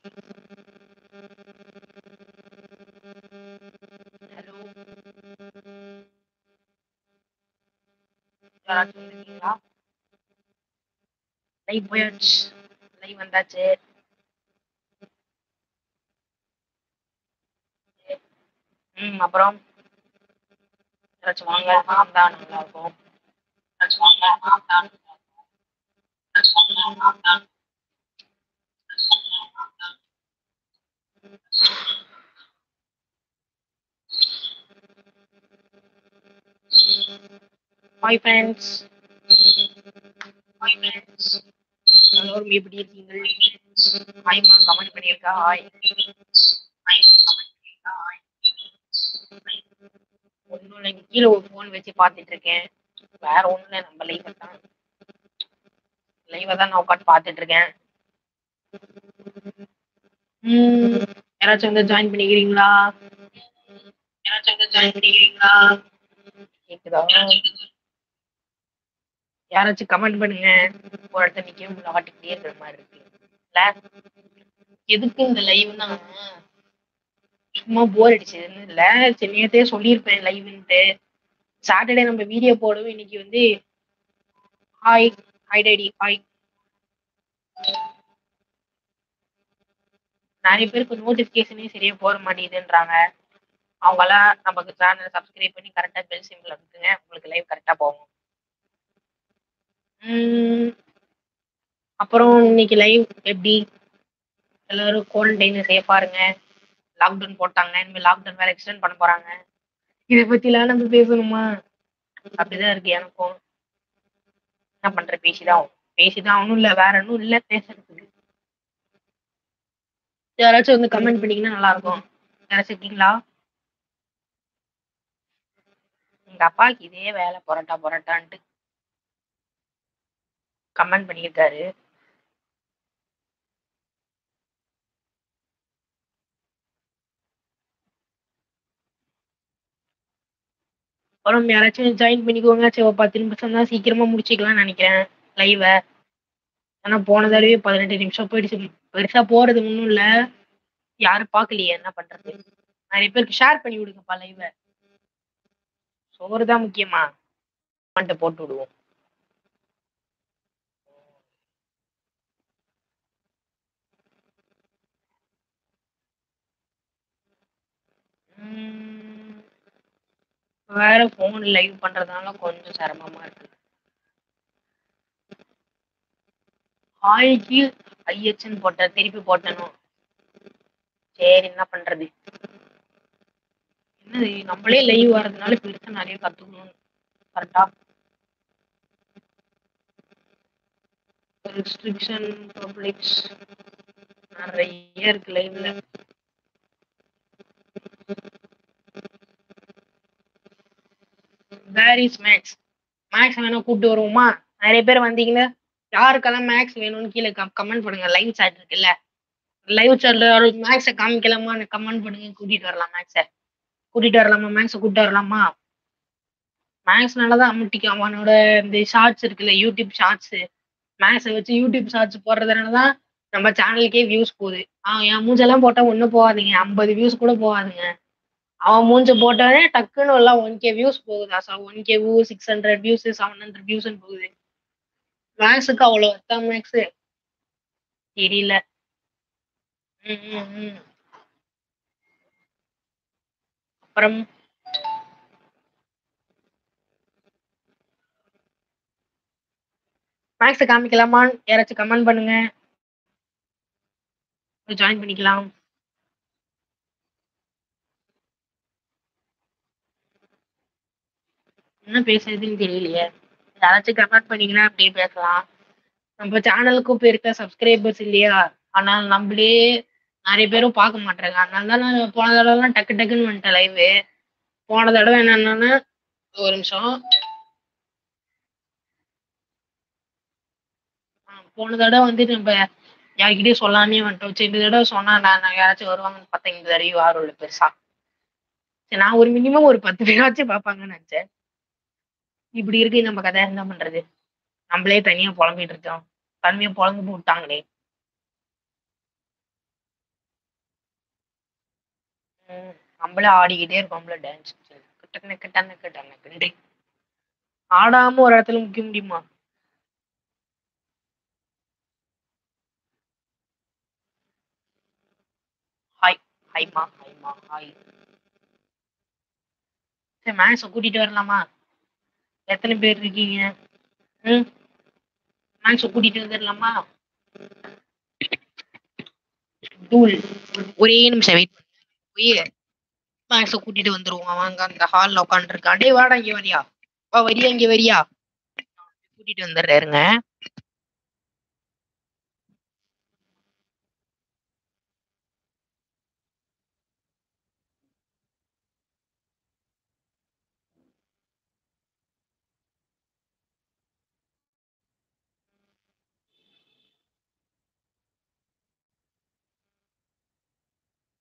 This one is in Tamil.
ஹலோ யாராச்சும் இருக்கீங்களா லைவ் போயாச்சு லைவ் வந்தாச்சு ம் அப்புறம் யாராச்சும் வாங்க நான் தான் நல்லா இருக்கும் யாராச்சும் வாங்க நான் தான் யாராச்சும் வாங்க நான் தான் ஹாய் ஃப்ரெண்ட்ஸ் ஹாய் ஃப்ரெண்ட்ஸ் எல்லோரும் எப்படி இருக்கீங்க ஹாய்மா கமெண்ட் பண்ணியிருக்கா ஹாய் ஹாய் கமெண்ட் பண்ணியிருக்கா ஹாய் ஒன்றும் இல்லை இங்க கீழே ஒரு ஃபோன் வச்சு பார்த்துட்டு இருக்கேன் வேற ஒன்றும் இல்லை நம்ம லைவை தான் லைவை தான் நான் உட்காந்து பார்த்துட்டு இருக்கேன் ம், யாராச்சும் வந்து ஜாயின் பண்ணிக்கிறீங்களா யாராச்சும் வந்து ஜாயின் பண்ணிக்கிறீங்களா கேக்குதா யாராச்சும் கமெண்ட் பண்ணுங்க ஒரு இடத்துல நிக்கவே முடியல ஆட்டிக்கிட்டே இருக்கிற மாதிரி இருக்கு இல்ல எதுக்கு இந்த லைவ்னா சும்மா போர் அடிச்சதுன்னு இல்ல சரி நேத்தே சொல்லியிருப்பேன் லைவ்ன்ட்டு சாட்டர்டே நம்ம வீடியோ போடுவோம் இன்னைக்கு வந்து ஹாய் ஹாய் டேடி ஹாய் நிறைய பேருக்கு நோட்டிபிகேஷனே சரியா போட மாட்டேங்குதுன்றாங்க அவங்கெல்லாம் நமக்கு சேனல் சப்ஸ்கிரைப் பண்ணி கரெக்டா பெல் சிம்பிள் இருக்குங்க உங்களுக்கு லைவ் கரெக்டா போகும் உம் அப்புறம் இன்னைக்கு லைவ் எப்படி எல்லாரும் குவாரண்டைன் சேஃபா இருங்க லாக்டவுன் போட்டாங்க இனிமேல் லாக்டவுன் வேற எக்ஸ்டெண்ட் பண்ண போறாங்க இதை பத்திலாம் நம்ம பேசணுமா அப்படிதான் இருக்கு எனக்கும் என்ன பண்ற பேசிதான் ஆகணும். பேசிதான் ஒன்றும் இல்லை வேற ஒன்றும் இல்லை பேசுறதுக்கு யாராச்சும் வந்து கமெண்ட் பண்ணீங்கன்னா நல்லா இருக்கும் யாராச்சும் இருக்கீங்களா எங்க அப்பாவுக்கு இதே வேலை பொரோட்டா பொரோட்டான்ட்டு கமெண்ட் பண்ணியிருக்காரு அப்புறம் யாராச்சும் ஜாயின் பண்ணிக்கோங்க சரி ஒரு பத்து நிமிஷம் தான் சீக்கிரமா முடிச்சுக்கலாம்னு நினைக்கிறேன் லைவ ஆனா போன தடவை பதினெட்டு நிமிஷம் போயிடுச்சு பெருசா போறது ஒன்றும் இல்ல யாரும் பார்க்கலையே என்ன பண்றது நிறைய பேருக்கு ஷேர் பண்ணி விடுங்கப்பா லைவ சோறு தான் முக்கியமா கமெண்ட்டை போட்டு விடுவோம் உம் வேற ஃபோன் லைவ் பண்றதுனால கொஞ்சம் சிரமமா இருக்கு ஹாய்க்கு ஐஎச்ன்னு போட்ட திருப்பி போட்டனும் சரி என்ன பண்றது என்னது நம்மளே லைவ் வர்றதுனால பெருசா நிறைய கத்துக்கணும் கரெக்டா ரெஸ்ட்ரிக்ஷன் பப்ளிக்ஸ் நிறைய இருக்கு லைவ்ல வேர் இஸ் மேக்ஸ் மேக்ஸ் வேணா கூப்பிட்டு வருவோமா நிறைய பேர் வந்தீங்கன்னா யாருக்கெல்லாம் மேக்ஸ் வேணும்னு கீழே கமெண்ட் பண்ணுங்க லைவ் சாட் இருக்குல்ல லைவ் சாட்ல மேக்ஸை காமிக்கலாமா கமெண்ட் பண்ணுங்க கூட்டிட்டு வரலாம் மேக்ஸை கூட்டிட்டு வரலாமா மேக்ஸை கூட்டிட்டு வரலாமா மேக்ஸ்னால தான் அம்முட்டிக்கு அவனோட இந்த ஷார்ட்ஸ் இருக்குல்ல யூடியூப் ஷார்ட்ஸ் மேக்ஸை வச்சு யூடியூப் ஷார்ட்ஸ் போடுறதுனால தான் நம்ம சேனலுக்கே வியூஸ் போகுது ஆஹ் என் மூஞ்செல்லாம் போட்டா ஒன்றும் போகாதீங்க ஐம்பது வியூஸ் கூட போகாதுங்க அவன் மூஞ்ச போட்டாலே டக்குன்னு எல்லாம் ஒன் கே வியூஸ் போகுதா sir one K view six hundred views seven hundred வியூஸ்ன்னு போகுது மேக்ஸுக்கு அவ்வளோ ஒர்த்தா மேக்ஸ் தெரியல ம், ம், ம். அப்புறம் மேக்ஸ் காமிக்கலாமா யாராச்சும் கமெண்ட் பண்ணுங்க ஜாயின் பண்ணிக்கலாம் என்ன பேசுறதுன்னு தெரியலையே யாராச்சும் கமெண்ட் பண்ணீங்கன்னா அப்படியே பேசலாம் நம்ம சேனலுக்கும் போயிருக்க சப்ஸ்கிரைபர்ஸ் இல்லையா ஆனால் நம்மளே நிறைய பேரும் பார்க்க மாட்டாங்க அதனால தான் நான் போன தடவைலாம் டக்கு டக்குன்னு வந்துட்டேன் லைவ் போன தடவை என்னன்னா ஒரு நிமிஷம் ஆ, போன தடவை வந்து நம்ம யார்கிட்டயும் சொல்லாமே வந்துட்டோம் சரி இந்த தடவை சொன்னா நான் நான் யாராச்சும் வருவாங்கன்னு பார்த்தேன் இந்த தடவை யாரும் இல்லை பெருசா சரி நான் ஒரு மினிமம் ஒரு பத்து பேராச்சும் பார்ப்பாங்கன்னு நினைச்சேன் இப்படி இருக்கு நம்ம கதை என்ன பண்றது நம்மளே தனியா புலம்பிட்டு இருக்கோம் தனியா புலம்பு விட்டாங்களே ம். நம்மளே ஆடிக்கிட்டே இருக்கோம்ல டான்ஸ். கிட்டனக்கு டனக்கு டனக்குண்டு. ஆடாம ஒரு இடத்துல நிக்க முடியுமா? ஹாய். ஹாய்மா, ஹாய்மா, ஹாய். சரி மேக்ஸ கூட்டிட்டு வரலாமா? எத்தன பேர் இருக்கீங்க? ம். மேக்ஸ கூட்டிட்டு வந்துரலாமா? டூல். ஒரே நிமிஷம் வெயிட் பண்ணுங்க. போயி மேக்ஸ கூட்டிட்டு வந்துருவோம். அவன் அங்க அந்த ஹால்ல உட்காந்துருக்கான். டேய் வாடா இங்க வரியா? வா வரியா இங்க வரியா? கூட்டிட்டு வந்துடுறேன் இருங்க.